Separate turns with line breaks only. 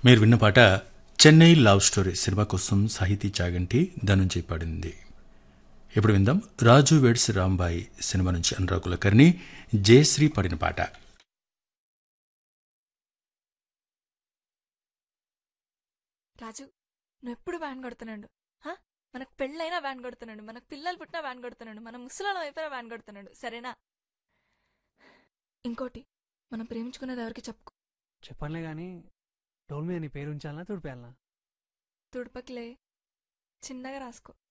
మీరు విన్న పాట చెన్నై లవ్ స్టోరీ సినిమా కోసం సాహితీ చాగంటి ధనుంజయ్ పాడింది ఇప్పుడు విందాం రాజు వెడ్స్ రాంబాయి సినిమా నుంచి అనురాగ్ కులకర్ణి జయశ్రీ పాడిన పాట
రాజు నువ్వు ఎప్పుడు వ్యాన్ కొడుతున్నాడు హా? మనకు పెళ్ళైనా వ్యాన్ కొడుతున్నాడు మనకు పిల్లలు పుట్టినా వ్యాన్ కొడుతున్నాడు మన ముసలాళ్ళం అయిపోయినా వ్యాన్ కొడుతున్నాడు సరేనా ఇంకోటి మనం ప్రేమించుకునేది ఎవరికి చెప్పుకో
చెప్పనులే గాని డోల్ మీద నీ పేరు ఉంచాలనా తుడిపేయాలనా
తుడుపకిలే చిన్నగా రాసుకో